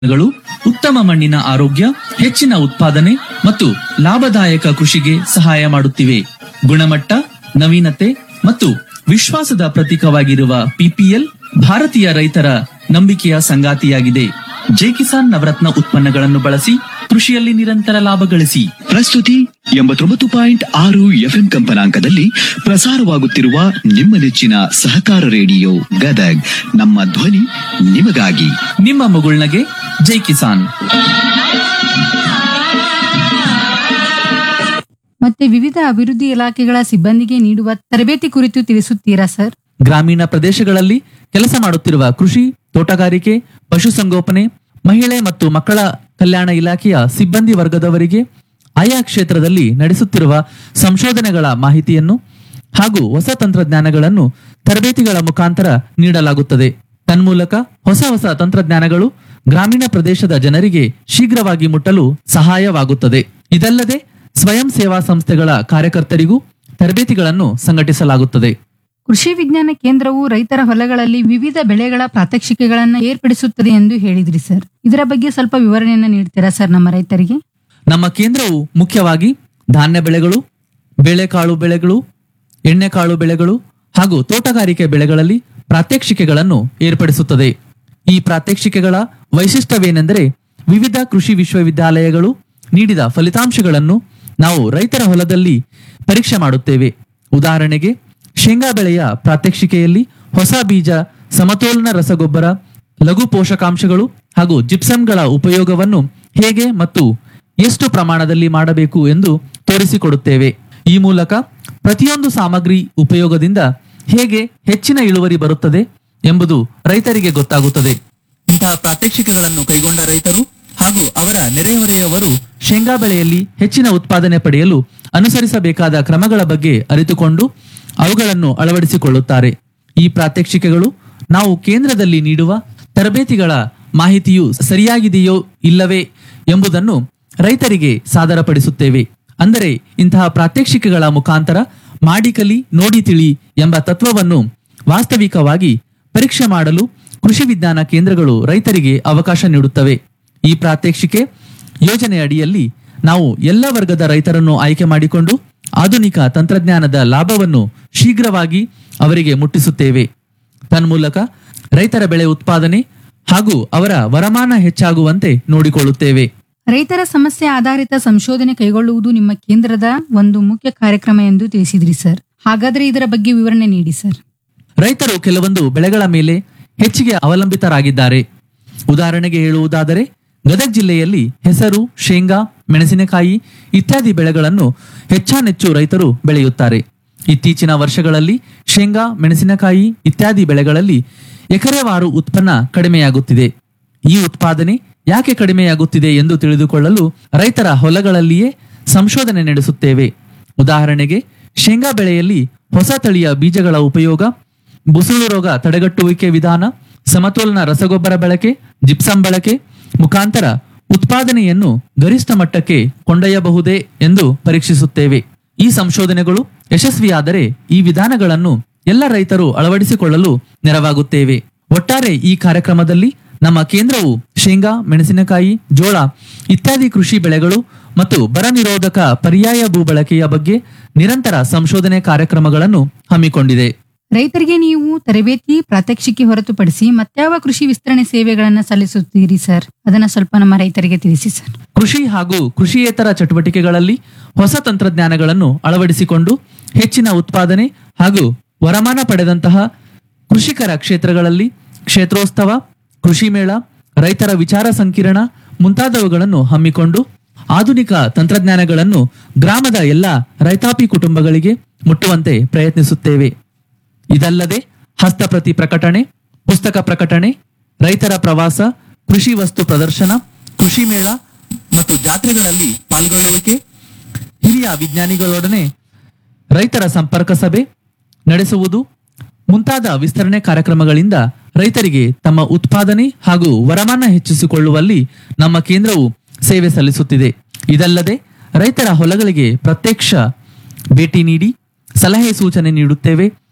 ಗಳು ಉತ್ತಮ ಮಣ್ಣಿನ ಆರೋಗ್ಯ ಹೆಚ್ಚಿನ ಉತ್ಪಾದನೆ ಮತ್ತು ಲಾಭದಾಯಕ ಕೃಷಿಗೆ ಸಹಾಯ ಮಾಡುತ್ತಿವೆ ಗುಣಮಟ್ಟ ನವೀನತೆ ಮತ್ತು ವಿಶ್ವಾಸದ ಪ್ರತೀಕವಾಗಿರುವ ಪಿಪಿಎಲ್ ಭಾರತೀಯ ರೈತರ ನಂಬಿಕೆಯ ಸಂಗಾತಿಯಾಗಿದೆ ಜೈ ಕಿಸಾನ್ ನವರತ್ನ ಉತ್ಪನ್ನಗಳನ್ನು ಬಳಸಿ ಕೃಷಿಯಲ್ಲಿ ನಿರಂತರ ಲಾಭ ಗಳಿಸಿ ಪ್ರಸ್ತುತಿ ಎಂಬತ್ತೊಂಬತ್ತು ಪಾಯಿಂಟ್ ಆರು ಎಫ್ಎಂ ಕಂಪನಾಂಕದಲ್ಲಿ ಪ್ರಸಾರವಾಗುತ್ತಿರುವ ನಿಮ್ಮ ನೆಚ್ಚಿನ ಸಹಕಾರ ರೇಡಿಯೋ ಗದಗ್ ನಮ್ಮ ಧ್ವನಿ ನಿಮಗಾಗಿ ನಿಮ್ಮ ಮಗುಳ್ನಗೆ ಜೈ ಕಿಸಾನ್ ಮತ್ತೆ ವಿವಿಧ ಅಭಿವೃದ್ಧಿ ಇಲಾಖೆಗಳ ಸಿಬ್ಬಂದಿಗೆ ನೀಡುವ ತರಬೇತಿ ಕುರಿತು ತಿಳಿಸುತ್ತೀರಾ ಸರ್ ಗ್ರಾಮೀಣ ಪ್ರದೇಶಗಳಲ್ಲಿ ಕೆಲಸ ಮಾಡುತ್ತಿರುವ ಕೃಷಿ ತೋಟಗಾರಿಕೆ ಪಶುಸಂಗೋಪನೆ ಮಹಿಳೆ ಮತ್ತು ಮಕ್ಕಳ ಕಲ್ಯಾಣ ಇಲಾಖೆಯ ಸಿಬ್ಬಂದಿ ವರ್ಗದವರಿಗೆ ಆಯಾ ಕ್ಷೇತ್ರದಲ್ಲಿ ನಡೆಸುತ್ತಿರುವ ಸಂಶೋಧನೆಗಳ ಮಾಹಿತಿಯನ್ನು ಹಾಗೂ ಹೊಸ ತಂತ್ರಜ್ಞಾನಗಳನ್ನು ತರಬೇತಿಗಳ ಮುಖಾಂತರ ನೀಡಲಾಗುತ್ತದೆ ತನ್ಮೂಲಕ ಹೊಸ ಹೊಸ ತಂತ್ರಜ್ಞಾನಗಳು ಗ್ರಾಮೀಣ ಪ್ರದೇಶದ ಜನರಿಗೆ ಶೀಘ್ರವಾಗಿ ಮುಟ್ಟಲು ಸಹಾಯವಾಗುತ್ತದೆ ಇದಲ್ಲದೆ ಸ್ವಯಂ ಸೇವಾ ಸಂಸ್ಥೆಗಳ ಕಾರ್ಯಕರ್ತರಿಗೂ ತರಬೇತಿಗಳನ್ನು ಸಂಘಟಿಸಲಾಗುತ್ತದೆ ಕೃಷಿ ವಿಜ್ಞಾನ ಕೇಂದ್ರವು ರೈತರ ಹೊಲಗಳಲ್ಲಿ ವಿವಿಧ ಬೆಳೆಗಳ ಪ್ರಾತ್ಯಕ್ಷಿಕೆಗಳನ್ನು ಏರ್ಪಡಿಸುತ್ತದೆ ಎಂದು ಹೇಳಿದ್ರಿ ಸರ್ ಇದರ ಬಗ್ಗೆ ಸ್ವಲ್ಪ ವಿವರಣೆಯನ್ನ ನೀಡ್ತೀರಾ ಸರ್ ನಮ್ಮ ರೈತರಿಗೆ ನಮ್ಮ ಕೇಂದ್ರವು ಮುಖ್ಯವಾಗಿ ಧಾನ್ಯ ಬೆಳೆಗಳು ಬೇಳೆಕಾಳು ಬೆಳೆಗಳು ಎಣ್ಣೆಕಾಳು ಬೆಳೆಗಳು ಹಾಗೂ ತೋಟಗಾರಿಕೆ ಬೆಳೆಗಳಲ್ಲಿ ಪ್ರಾತ್ಯಕ್ಷಿಕೆಗಳನ್ನು ಏರ್ಪಡಿಸುತ್ತದೆ ಈ ಪ್ರಾತ್ಯಕ್ಷಿಕೆಗಳ ವೈಶಿಷ್ಟ್ಯವೇನೆಂದರೆ ವಿವಿಧ ಕೃಷಿ ವಿಶ್ವವಿದ್ಯಾಲಯಗಳು ನೀಡಿದ ಫಲಿತಾಂಶಗಳನ್ನು ನಾವು ರೈತರ ಹೊಲದಲ್ಲಿ ಪರೀಕ್ಷೆ ಮಾಡುತ್ತೇವೆ ಉದಾಹರಣೆಗೆ ಶೇಂಗಾ ಬೆಳೆಯ ಪ್ರಾತ್ಯಕ್ಷಿಕೆಯಲ್ಲಿ ಹೊಸ ಬೀಜ ಸಮತೋಲನ ರಸಗೊಬ್ಬರ ಲಘು ಪೋಷಕಾಂಶಗಳು ಹಾಗೂ ಜಿಪ್ಸಮ್ಗಳ ಉಪಯೋಗವನ್ನು ಹೇಗೆ ಮತ್ತು ಎಷ್ಟು ಪ್ರಮಾಣದಲ್ಲಿ ಮಾಡಬೇಕು ಎಂದು ತೋರಿಸಿಕೊಡುತ್ತೇವೆ ಈ ಮೂಲಕ ಪ್ರತಿಯೊಂದು ಸಾಮಗ್ರಿ ಉಪಯೋಗದಿಂದ ಹೇಗೆ ಹೆಚ್ಚಿನ ಇಳುವರಿ ಬರುತ್ತದೆ ಎಂಬುದು ರೈತರಿಗೆ ಗೊತ್ತಾಗುತ್ತದೆ ಇಂತಹ ಪ್ರಾತ್ಯಕ್ಷಿಕೆಗಳನ್ನು ಕೈಗೊಂಡ ರೈತರು ಹಾಗೂ ಅವರ ನೆರೆಹೊರೆಯವರು ಶೇಂಗಾ ಬೆಳೆಯಲ್ಲಿ ಹೆಚ್ಚಿನ ಉತ್ಪಾದನೆ ಪಡೆಯಲು ಅನುಸರಿಸಬೇಕಾದ ಕ್ರಮಗಳ ಬಗ್ಗೆ ಅರಿತುಕೊಂಡು ಅವುಗಳನ್ನು ಅಳವಡಿಸಿಕೊಳ್ಳುತ್ತಾರೆ ಈ ಪ್ರಾತ್ಯಕ್ಷಿಕೆಗಳು ನಾವು ಕೇಂದ್ರದಲ್ಲಿ ನೀಡುವ ತರಬೇತಿಗಳ ಮಾಹಿತಿಯು ಸರಿಯಾಗಿದೆಯೋ ಇಲ್ಲವೇ ಎಂಬುದನ್ನು ರೈತರಿಗೆ ಸಾದರಪಡಿಸುತ್ತೇವೆ ಅಂದರೆ ಇಂತಹ ಪ್ರಾತ್ಯಕ್ಷಿಕೆಗಳ ಮುಖಾಂತರ ಮಾಡಿ ಕಲಿ ನೋಡಿ ತಿಳಿ ಎಂಬ ತತ್ವವನ್ನು ವಾಸ್ತವಿಕವಾಗಿ ಪರೀಕ್ಷೆ ಮಾಡಲು ಕೃಷಿ ವಿಜ್ಞಾನ ಕೇಂದ್ರಗಳು ರೈತರಿಗೆ ಅವಕಾಶ ನೀಡುತ್ತವೆ ಈ ಪ್ರಾತ್ಯಕ್ಷಿಕೆ ಯೋಜನೆ ಅಡಿಯಲ್ಲಿ ನಾವು ಎಲ್ಲ ವರ್ಗದ ರೈತರನ್ನು ಆಯ್ಕೆ ಮಾಡಿಕೊಂಡು ಆಧುನಿಕ ತಂತ್ರಜ್ಞಾನದ ಲಾಭವನ್ನು ಶೀಘ್ರವಾಗಿ ಅವರಿಗೆ ಮುಟ್ಟಿಸುತ್ತೇವೆ ತನ್ಮೂಲಕ ರೈತರ ಬೆಳೆ ಉತ್ಪಾದನೆ ಹಾಗೂ ಅವರ ವರಮಾನ ಹೆಚ್ಚಾಗುವಂತೆ ನೋಡಿಕೊಳ್ಳುತ್ತೇವೆ ರೈತರ ಸಮಸ್ಯೆ ಆಧಾರಿತ ಸಂಶೋಧನೆ ಕೈಗೊಳ್ಳುವುದು ನಿಮ್ಮ ಕೇಂದ್ರದ ಒಂದು ಮುಖ್ಯ ಕಾರ್ಯಕ್ರಮ ಎಂದು ತಿಳಿಸಿದ್ರಿ ಸರ್ ಹಾಗಾದ್ರೆ ಇದರ ಬಗ್ಗೆ ವಿವರಣೆ ನೀಡಿ ಸರ್ ರೈತರು ಕೆಲವೊಂದು ಬೆಳೆಗಳ ಮೇಲೆ ಹೆಚ್ಚಿಗೆ ಅವಲಂಬಿತರಾಗಿದ್ದಾರೆ ಉದಾಹರಣೆಗೆ ಹೇಳುವುದಾದರೆ ಗದಗ ಜಿಲ್ಲೆಯಲ್ಲಿ ಹೆಸರು ಶೇಂಗಾ ಮೆಣಸಿನಕಾಯಿ ಇತ್ಯಾದಿ ಬೆಳೆಗಳನ್ನು ಹೆಚ್ಚಾನೆಚ್ಚು ರೈತರು ಬೆಳೆಯುತ್ತಾರೆ ಇತ್ತೀಚಿನ ವರ್ಷಗಳಲ್ಲಿ ಶೇಂಗಾ ಮೆಣಸಿನಕಾಯಿ ಇತ್ಯಾದಿ ಬೆಳೆಗಳಲ್ಲಿ ಎಕರೆವಾರು ಉತ್ಪನ್ನ ಕಡಿಮೆಯಾಗುತ್ತಿದೆ ಈ ಉತ್ಪಾದನೆ ಯಾಕೆ ಕಡಿಮೆಯಾಗುತ್ತಿದೆ ಎಂದು ತಿಳಿದುಕೊಳ್ಳಲು ರೈತರ ಹೊಲಗಳಲ್ಲಿಯೇ ಸಂಶೋಧನೆ ನಡೆಸುತ್ತೇವೆ ಉದಾಹರಣೆಗೆ ಶೇಂಗಾ ಬೆಳೆಯಲ್ಲಿ ಹೊಸ ತಳಿಯ ಬೀಜಗಳ ಉಪಯೋಗ ಬುಸುಳು ರೋಗ ತಡೆಗಟ್ಟುವಿಕೆ ವಿಧಾನ ಸಮತೋಲನ ರಸಗೊಬ್ಬರ ಬಳಕೆ ಜಿಪ್ಸಂ ಬಳಕೆ ಮುಖಾಂತರ ಉತ್ಪಾದನೆಯನ್ನು ಗರಿಷ್ಠ ಮಟ್ಟಕ್ಕೆ ಕೊಂಡೊಯ್ಯಬಹುದೇ ಎಂದು ಪರೀಕ್ಷಿಸುತ್ತೇವೆ ಈ ಸಂಶೋಧನೆಗಳು ಯಶಸ್ವಿಯಾದರೆ ಈ ವಿಧಾನಗಳನ್ನು ಎಲ್ಲ ರೈತರು ಅಳವಡಿಸಿಕೊಳ್ಳಲು ನೆರವಾಗುತ್ತೇವೆ ಒಟ್ಟಾರೆ ಈ ಕಾರ್ಯಕ್ರಮದಲ್ಲಿ ನಮ್ಮ ಕೇಂದ್ರವು ಶೇಂಗಾ ಮೆಣಸಿನಕಾಯಿ ಜೋಳ ಇತ್ಯಾದಿ ಕೃಷಿ ಬೆಳೆಗಳು ಮತ್ತು ಬರ ನಿರೋಧಕ ಪರ್ಯಾಯ ಭೂ ಬಳಕೆಯ ಬಗ್ಗೆ ನಿರಂತರ ಸಂಶೋಧನೆ ಕಾರ್ಯಕ್ರಮಗಳನ್ನು ಹಮ್ಮಿಕೊಂಡಿದೆ ರೈತರಿಗೆ ನೀವು ತರಬೇತಿ ಪ್ರಾತ್ಯಕ್ಷಿಕೆ ಹೊರತುಪಡಿಸಿ ಮತ್ಯಾವ ಕೃಷಿ ವಿಸ್ತರಣೆ ಸೇವೆಗಳನ್ನ ಸಲ್ಲಿಸುತ್ತೀರಿ ಸರ್ ಅದನ್ನ ಸ್ವಲ್ಪ ನಮ್ಮ ರೈತರಿಗೆ ತಿಳಿಸಿ ಸರ್ ಕೃಷಿ ಹಾಗೂ ಕೃಷಿಯೇತರ ಚಟುವಟಿಕೆಗಳಲ್ಲಿ ಹೊಸ ತಂತ್ರಜ್ಞಾನಗಳನ್ನು ಅಳವಡಿಸಿಕೊಂಡು ಹೆಚ್ಚಿನ ಉತ್ಪಾದನೆ ಹಾಗೂ ವರಮಾನ ಪಡೆದಂತಹ ಕೃಷಿಕರ ಕ್ಷೇತ್ರಗಳಲ್ಲಿ ಕ್ಷೇತ್ರೋತ್ಸವ ಕೃಷಿ ಮೇಳ ರೈತರ ವಿಚಾರ ಸಂಕಿರಣ ಮುಂತಾದವುಗಳನ್ನು ಹಮ್ಮಿಕೊಂಡು ಆಧುನಿಕ ತಂತ್ರಜ್ಞಾನಗಳನ್ನು ಗ್ರಾಮದ ಎಲ್ಲ ರೈತಾಪಿ ಕುಟುಂಬಗಳಿಗೆ ಮುಟ್ಟುವಂತೆ ಪ್ರಯತ್ನಿಸುತ್ತೇವೆ ಇದಲ್ಲದೆ ಹಸ್ತಪ್ರತಿ ಪ್ರಕಟಣೆ ಪುಸ್ತಕ ಪ್ರಕಟಣೆ ರೈತರ ಪ್ರವಾಸ ಕೃಷಿ ವಸ್ತು ಪ್ರದರ್ಶನ ಕೃಷಿ ಮೇಳ ಮತ್ತು ಜಾತ್ರೆಗಳಲ್ಲಿ ಪಾಲ್ಗೊಳ್ಳುವಿಕೆ ಹಿರಿಯ ವಿಜ್ಞಾನಿಗಳೊಡನೆ ರೈತರ ಸಂಪರ್ಕ ಸಭೆ ನಡೆಸುವುದು ಮುಂತಾದ ವಿಸ್ತರಣೆ ಕಾರ್ಯಕ್ರಮಗಳಿಂದ ರೈತರಿಗೆ ತಮ್ಮ ಉತ್ಪಾದನೆ ಹಾಗೂ ವರಮಾನ ಹೆಚ್ಚಿಸಿಕೊಳ್ಳುವಲ್ಲಿ ನಮ್ಮ ಕೇಂದ್ರವು ಸೇವೆ ಸಲ್ಲಿಸುತ್ತಿದೆ ಇದಲ್ಲದೆ ರೈತರ ಹೊಲಗಳಿಗೆ ಪ್ರತ್ಯಕ್ಷ ಭೇಟಿ ನೀಡಿ ಸಲಹೆ ಸೂಚನೆ ನೀಡುತ್ತೇವೆ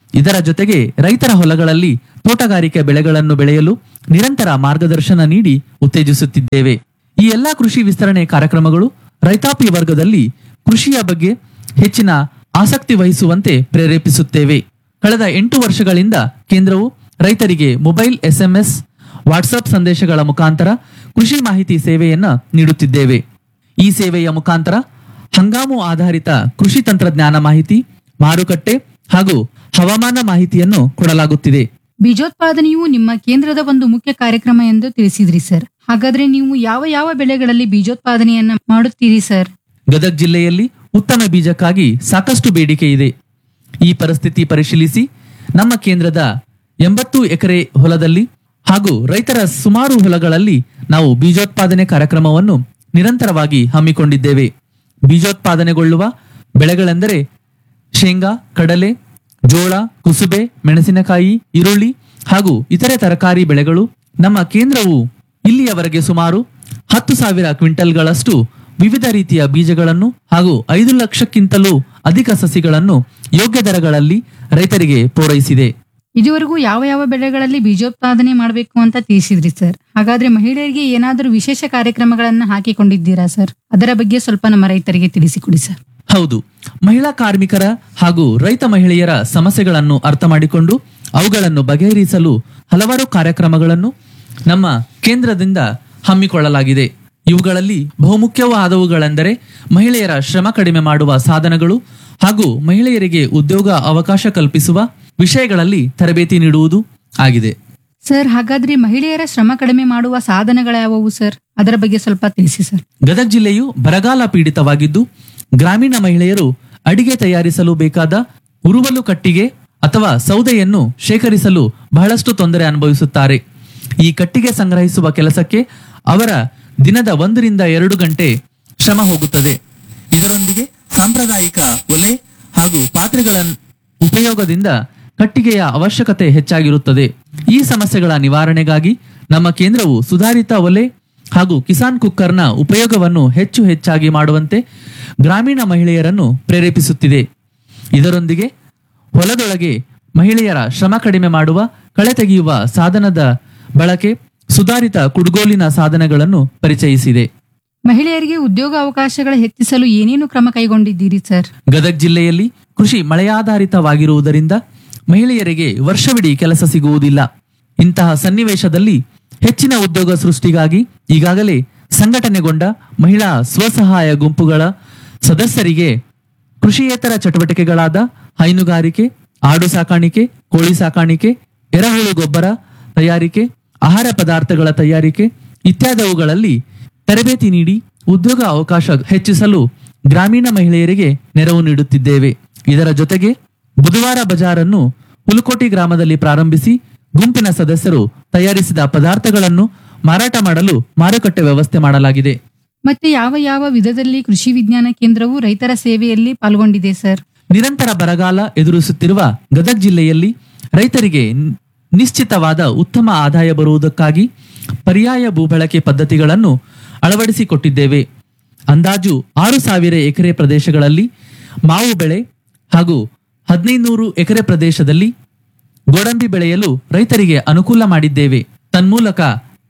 ಇದರ ಜೊತೆಗೆ ರೈತರ ಹೊಲಗಳಲ್ಲಿ ತೋಟಗಾರಿಕೆ ಬೆಳೆಗಳನ್ನು ಬೆಳೆಯಲು ನಿರಂತರ ಮಾರ್ಗದರ್ಶನ ನೀಡಿ ಉತ್ತೇಜಿಸುತ್ತಿದ್ದೇವೆ ಈ ಎಲ್ಲಾ ಕೃಷಿ ವಿಸ್ತರಣೆ ಕಾರ್ಯಕ್ರಮಗಳು ರೈತಾಪಿ ವರ್ಗದಲ್ಲಿ ಕೃಷಿಯ ಬಗ್ಗೆ ಹೆಚ್ಚಿನ ಆಸಕ್ತಿ ವಹಿಸುವಂತೆ ಪ್ರೇರೇಪಿಸುತ್ತೇವೆ ಕಳೆದ ಎಂಟು ವರ್ಷಗಳಿಂದ ಕೇಂದ್ರವು ರೈತರಿಗೆ ಮೊಬೈಲ್ ಎಸ್ಎಂಎಸ್ ವಾಟ್ಸ್ಆಪ್ ಸಂದೇಶಗಳ ಮುಖಾಂತರ ಕೃಷಿ ಮಾಹಿತಿ ಸೇವೆಯನ್ನ ನೀಡುತ್ತಿದ್ದೇವೆ ಈ ಸೇವೆಯ ಮುಖಾಂತರ ಹಂಗಾಮು ಆಧಾರಿತ ಕೃಷಿ ತಂತ್ರಜ್ಞಾನ ಮಾಹಿತಿ ಮಾರುಕಟ್ಟೆ ಹಾಗೂ ಹವಾಮಾನ ಮಾಹಿತಿಯನ್ನು ಕೊಡಲಾಗುತ್ತಿದೆ ಬೀಜೋತ್ಪಾದನೆಯು ನಿಮ್ಮ ಕೇಂದ್ರದ ಒಂದು ಮುಖ್ಯ ಕಾರ್ಯಕ್ರಮ ಎಂದು ತಿಳಿಸಿದ್ರಿ ಸರ್ ಹಾಗಾದ್ರೆ ನೀವು ಯಾವ ಯಾವ ಬೆಳೆಗಳಲ್ಲಿ ಬೀಜೋತ್ಪಾದನೆಯನ್ನ ಮಾಡುತ್ತೀರಿ ಸರ್ ಗದಗ ಜಿಲ್ಲೆಯಲ್ಲಿ ಉತ್ತಮ ಬೀಜಕ್ಕಾಗಿ ಸಾಕಷ್ಟು ಬೇಡಿಕೆ ಇದೆ ಈ ಪರಿಸ್ಥಿತಿ ಪರಿಶೀಲಿಸಿ ನಮ್ಮ ಕೇಂದ್ರದ ಎಂಬತ್ತು ಎಕರೆ ಹೊಲದಲ್ಲಿ ಹಾಗೂ ರೈತರ ಸುಮಾರು ಹೊಲಗಳಲ್ಲಿ ನಾವು ಬೀಜೋತ್ಪಾದನೆ ಕಾರ್ಯಕ್ರಮವನ್ನು ನಿರಂತರವಾಗಿ ಹಮ್ಮಿಕೊಂಡಿದ್ದೇವೆ ಬೀಜೋತ್ಪಾದನೆಗೊಳ್ಳುವ ಬೆಳೆಗಳೆಂದರೆ ಶೇಂಗಾ ಕಡಲೆ ಜೋಳ ಕುಸುಬೆ ಮೆಣಸಿನಕಾಯಿ ಈರುಳ್ಳಿ ಹಾಗೂ ಇತರೆ ತರಕಾರಿ ಬೆಳೆಗಳು ನಮ್ಮ ಕೇಂದ್ರವು ಇಲ್ಲಿಯವರೆಗೆ ಸುಮಾರು ಹತ್ತು ಸಾವಿರ ಕ್ವಿಂಟಲ್ಗಳಷ್ಟು ವಿವಿಧ ರೀತಿಯ ಬೀಜಗಳನ್ನು ಹಾಗೂ ಐದು ಲಕ್ಷಕ್ಕಿಂತಲೂ ಅಧಿಕ ಸಸಿಗಳನ್ನು ಯೋಗ್ಯ ದರಗಳಲ್ಲಿ ರೈತರಿಗೆ ಪೂರೈಸಿದೆ ಇದುವರೆಗೂ ಯಾವ ಯಾವ ಬೆಳೆಗಳಲ್ಲಿ ಬೀಜೋತ್ಪಾದನೆ ಮಾಡಬೇಕು ಅಂತ ತಿಳಿಸಿದ್ರಿ ಸರ್ ಹಾಗಾದ್ರೆ ಮಹಿಳೆಯರಿಗೆ ಏನಾದರೂ ವಿಶೇಷ ಕಾರ್ಯಕ್ರಮಗಳನ್ನ ಹಾಕಿಕೊಂಡಿದ್ದೀರಾ ಸರ್ ಅದರ ಬಗ್ಗೆ ಸ್ವಲ್ಪ ನಮ್ಮ ರೈತರಿಗೆ ತಿಳಿಸಿಕೊಡಿ ಸರ್ ಹೌದು ಮಹಿಳಾ ಕಾರ್ಮಿಕರ ಹಾಗೂ ರೈತ ಮಹಿಳೆಯರ ಸಮಸ್ಯೆಗಳನ್ನು ಅರ್ಥ ಮಾಡಿಕೊಂಡು ಅವುಗಳನ್ನು ಬಗೆಹರಿಸಲು ಹಲವಾರು ಕಾರ್ಯಕ್ರಮಗಳನ್ನು ನಮ್ಮ ಕೇಂದ್ರದಿಂದ ಹಮ್ಮಿಕೊಳ್ಳಲಾಗಿದೆ ಇವುಗಳಲ್ಲಿ ಬಹುಮುಖ್ಯವಾದವುಗಳೆಂದರೆ ಮಹಿಳೆಯರ ಶ್ರಮ ಕಡಿಮೆ ಮಾಡುವ ಸಾಧನಗಳು ಹಾಗೂ ಮಹಿಳೆಯರಿಗೆ ಉದ್ಯೋಗ ಅವಕಾಶ ಕಲ್ಪಿಸುವ ವಿಷಯಗಳಲ್ಲಿ ತರಬೇತಿ ನೀಡುವುದು ಆಗಿದೆ ಸರ್ ಹಾಗಾದ್ರೆ ಮಹಿಳೆಯರ ಶ್ರಮ ಕಡಿಮೆ ಮಾಡುವ ಸಾಧನಗಳ್ಯಾವವು ಸರ್ ಅದರ ಬಗ್ಗೆ ಸ್ವಲ್ಪ ತಿಳಿಸಿ ಸರ್ ಗದಗ ಜಿಲ್ಲೆಯು ಬರಗಾಲ ಪೀಡಿತವಾಗಿದ್ದು ಗ್ರಾಮೀಣ ಮಹಿಳೆಯರು ಅಡಿಗೆ ತಯಾರಿಸಲು ಬೇಕಾದ ಉರುವಲು ಕಟ್ಟಿಗೆ ಅಥವಾ ಸೌದೆಯನ್ನು ಶೇಖರಿಸಲು ಬಹಳಷ್ಟು ತೊಂದರೆ ಅನುಭವಿಸುತ್ತಾರೆ ಈ ಕಟ್ಟಿಗೆ ಸಂಗ್ರಹಿಸುವ ಕೆಲಸಕ್ಕೆ ಅವರ ದಿನದ ಒಂದರಿಂದ ಎರಡು ಗಂಟೆ ಶ್ರಮ ಹೋಗುತ್ತದೆ ಇದರೊಂದಿಗೆ ಸಾಂಪ್ರದಾಯಿಕ ಒಲೆ ಹಾಗೂ ಪಾತ್ರೆಗಳ ಉಪಯೋಗದಿಂದ ಕಟ್ಟಿಗೆಯ ಅವಶ್ಯಕತೆ ಹೆಚ್ಚಾಗಿರುತ್ತದೆ ಈ ಸಮಸ್ಯೆಗಳ ನಿವಾರಣೆಗಾಗಿ ನಮ್ಮ ಕೇಂದ್ರವು ಸುಧಾರಿತ ಒಲೆ ಹಾಗೂ ಕಿಸಾನ್ ಕುಕ್ಕರ್ನ ಉಪಯೋಗವನ್ನು ಹೆಚ್ಚು ಹೆಚ್ಚಾಗಿ ಮಾಡುವಂತೆ ಗ್ರಾಮೀಣ ಮಹಿಳೆಯರನ್ನು ಪ್ರೇರೇಪಿಸುತ್ತಿದೆ ಇದರೊಂದಿಗೆ ಹೊಲದೊಳಗೆ ಮಹಿಳೆಯರ ಶ್ರಮ ಕಡಿಮೆ ಮಾಡುವ ಕಳೆ ತೆಗೆಯುವ ಸಾಧನದ ಬಳಕೆ ಸುಧಾರಿತ ಕುಡ್ಗೋಲಿನ ಸಾಧನಗಳನ್ನು ಪರಿಚಯಿಸಿದೆ ಮಹಿಳೆಯರಿಗೆ ಉದ್ಯೋಗ ಅವಕಾಶಗಳ ಹೆಚ್ಚಿಸಲು ಏನೇನು ಕ್ರಮ ಕೈಗೊಂಡಿದ್ದೀರಿ ಸರ್ ಗದಗ ಜಿಲ್ಲೆಯಲ್ಲಿ ಕೃಷಿ ಮಳೆಯಾಧಾರಿತವಾಗಿರುವುದರಿಂದ ಮಹಿಳೆಯರಿಗೆ ವರ್ಷವಿಡೀ ಕೆಲಸ ಸಿಗುವುದಿಲ್ಲ ಇಂತಹ ಸನ್ನಿವೇಶದಲ್ಲಿ ಹೆಚ್ಚಿನ ಉದ್ಯೋಗ ಸೃಷ್ಟಿಗಾಗಿ ಈಗಾಗಲೇ ಸಂಘಟನೆಗೊಂಡ ಮಹಿಳಾ ಸ್ವಸಹಾಯ ಗುಂಪುಗಳ ಸದಸ್ಯರಿಗೆ ಕೃಷಿಯೇತರ ಚಟುವಟಿಕೆಗಳಾದ ಹೈನುಗಾರಿಕೆ ಆಡು ಸಾಕಾಣಿಕೆ ಕೋಳಿ ಸಾಕಾಣಿಕೆ ಎರೆಹುಳು ಗೊಬ್ಬರ ತಯಾರಿಕೆ ಆಹಾರ ಪದಾರ್ಥಗಳ ತಯಾರಿಕೆ ಇತ್ಯಾದವುಗಳಲ್ಲಿ ತರಬೇತಿ ನೀಡಿ ಉದ್ಯೋಗ ಅವಕಾಶ ಹೆಚ್ಚಿಸಲು ಗ್ರಾಮೀಣ ಮಹಿಳೆಯರಿಗೆ ನೆರವು ನೀಡುತ್ತಿದ್ದೇವೆ ಇದರ ಜೊತೆಗೆ ಬುಧವಾರ ಬಜಾರನ್ನು ಹುಲಕೋಟಿ ಗ್ರಾಮದಲ್ಲಿ ಪ್ರಾರಂಭಿಸಿ ಗುಂಪಿನ ಸದಸ್ಯರು ತಯಾರಿಸಿದ ಪದಾರ್ಥಗಳನ್ನು ಮಾರಾಟ ಮಾಡಲು ಮಾರುಕಟ್ಟೆ ವ್ಯವಸ್ಥೆ ಮಾಡಲಾಗಿದೆ ಮತ್ತೆ ಯಾವ ಯಾವ ವಿಧದಲ್ಲಿ ಕೃಷಿ ವಿಜ್ಞಾನ ಕೇಂದ್ರವು ರೈತರ ಸೇವೆಯಲ್ಲಿ ಪಾಲ್ಗೊಂಡಿದೆ ಸರ್ ನಿರಂತರ ಬರಗಾಲ ಎದುರಿಸುತ್ತಿರುವ ಗದಗ ಜಿಲ್ಲೆಯಲ್ಲಿ ರೈತರಿಗೆ ನಿ- ನಿಶ್ಚಿತವಾದ ಉತ್ತಮ ಆದಾಯ ಬರುವುದಕ್ಕಾಗಿ ಪರ್ಯಾಯ ಭೂಬಳಕೆ ಪದ್ಧತಿಗಳನ್ನು ಅಳವಡಿಸಿಕೊಟ್ಟಿದ್ದೇವೆ ಅಂದಾಜು ಆರು ಸಾವಿರ ಎಕರೆ ಪ್ರದೇಶಗಳಲ್ಲಿ ಮಾವು ಬೆಳೆ ಹಾಗೂ ಹದಿನೈದುನೂರು ಎಕರೆ ಪ್ರದೇಶದಲ್ಲಿ ಗೋಡಂಬಿ ಬೆಳೆಯಲು ರೈತರಿಗೆ ಅನುಕೂಲ ಮಾಡಿದ್ದೇವೆ ತನ್ಮೂಲಕ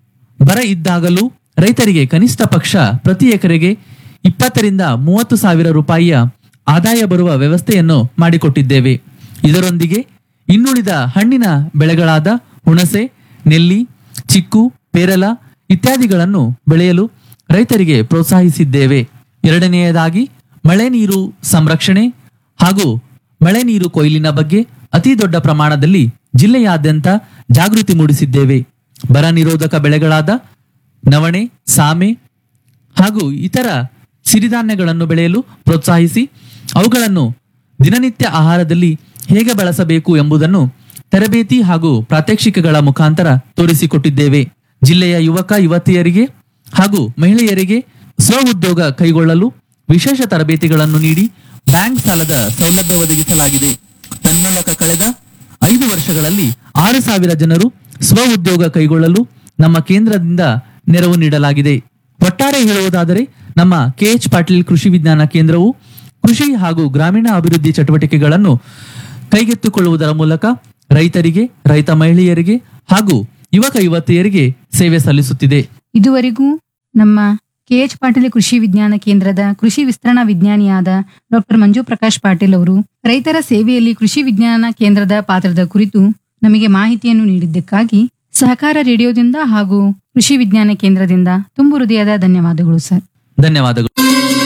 ಬರ ಇದ್ದಾಗಲೂ ರೈತರಿಗೆ ಕನಿಷ್ಠ ಪಕ್ಷ ಪ್ರತಿ ಎಕರೆಗೆ ಇಪ್ಪತ್ತರಿಂದ ಮೂವತ್ತು ಸಾವಿರ ರೂಪಾಯಿಯ ಆದಾಯ ಬರುವ ವ್ಯವಸ್ಥೆಯನ್ನು ಮಾಡಿಕೊಟ್ಟಿದ್ದೇವೆ ಇದರೊಂದಿಗೆ ಇನ್ನುಳಿದ ಹಣ್ಣಿನ ಬೆಳೆಗಳಾದ ಹುಣಸೆ ನೆಲ್ಲಿ ಚಿಕ್ಕು ಪೇರಲ ಇತ್ಯಾದಿಗಳನ್ನು ಬೆಳೆಯಲು ರೈತರಿಗೆ ಪ್ರೋತ್ಸಾಹಿಸಿದ್ದೇವೆ ಎರಡನೆಯದಾಗಿ ಮಳೆ ನೀರು ಸಂರಕ್ಷಣೆ ಹಾಗೂ ಮಳೆ ನೀರು ಕೊಯ್ಲಿನ ಬಗ್ಗೆ ಅತಿ ದೊಡ್ಡ ಪ್ರಮಾಣದಲ್ಲಿ ಜಿಲ್ಲೆಯಾದ್ಯಂತ ಜಾಗೃತಿ ಮೂಡಿಸಿದ್ದೇವೆ ಬರ ನಿರೋಧಕ ಬೆಳೆಗಳಾದ ನವಣೆ ಸಾಮೆ ಹಾಗೂ ಇತರ ಸಿರಿಧಾನ್ಯಗಳನ್ನು ಬೆಳೆಯಲು ಪ್ರೋತ್ಸಾಹಿಸಿ ಅವುಗಳನ್ನು ದಿನನಿತ್ಯ ಆಹಾರದಲ್ಲಿ ಹೇಗೆ ಬಳಸಬೇಕು ಎಂಬುದನ್ನು ತರಬೇತಿ ಹಾಗೂ ಪ್ರಾತ್ಯಕ್ಷಿಕೆಗಳ ಮುಖಾಂತರ ತೋರಿಸಿಕೊಟ್ಟಿದ್ದೇವೆ ಜಿಲ್ಲೆಯ ಯುವಕ ಯುವತಿಯರಿಗೆ ಹಾಗೂ ಮಹಿಳೆಯರಿಗೆ ಸ್ವ ಉದ್ಯೋಗ ಕೈಗೊಳ್ಳಲು ವಿಶೇಷ ತರಬೇತಿಗಳನ್ನು ನೀಡಿ ಬ್ಯಾಂಕ್ ಸಾಲದ ಸೌಲಭ್ಯ ಒದಗಿಸಲಾಗಿದೆ ತನ್ಮೂಲಕ ಕಳೆದ ಐದು ವರ್ಷಗಳಲ್ಲಿ ಆರು ಸಾವಿರ ಜನರು ಸ್ವ ಉದ್ಯೋಗ ಕೈಗೊಳ್ಳಲು ನಮ್ಮ ಕೇಂದ್ರದಿಂದ ನೆರವು ನೀಡಲಾಗಿದೆ ಒಟ್ಟಾರೆ ಹೇಳುವುದಾದರೆ ನಮ್ಮ ಕೆಎಚ್ ಪಾಟೀಲ್ ಕೃಷಿ ವಿಜ್ಞಾನ ಕೇಂದ್ರವು ಕೃಷಿ ಹಾಗೂ ಗ್ರಾಮೀಣ ಅಭಿವೃದ್ಧಿ ಚಟುವಟಿಕೆಗಳನ್ನು ಕೈಗೆತ್ತಿಕೊಳ್ಳುವುದರ ಮೂಲಕ ರೈತರಿಗೆ ರೈತ ಮಹಿಳೆಯರಿಗೆ ಹಾಗೂ ಯುವಕ ಯುವತಿಯರಿಗೆ ಸೇವೆ ಸಲ್ಲಿಸುತ್ತಿದೆ ಇದುವರೆಗೂ ನಮ್ಮ ಕೆಎಚ್ ಪಾಟೀಲ್ ಕೃಷಿ ವಿಜ್ಞಾನ ಕೇಂದ್ರದ ಕೃಷಿ ವಿಸ್ತರಣಾ ವಿಜ್ಞಾನಿಯಾದ ಡಾಕ್ಟರ್ ಮಂಜು ಪ್ರಕಾಶ್ ಪಾಟೀಲ್ ಅವರು ರೈತರ ಸೇವೆಯಲ್ಲಿ ಕೃಷಿ ವಿಜ್ಞಾನ ಕೇಂದ್ರದ ಪಾತ್ರದ ಕುರಿತು ನಮಗೆ ಮಾಹಿತಿಯನ್ನು ನೀಡಿದ್ದಕ್ಕಾಗಿ ಸಹಕಾರ ರೇಡಿಯೋದಿಂದ ಹಾಗೂ ಕೃಷಿ ವಿಜ್ಞಾನ ಕೇಂದ್ರದಿಂದ ತುಂಬು ಹೃದಯದ ಧನ್ಯವಾದಗಳು ಸರ್ ಧನ್ಯವಾದಗಳು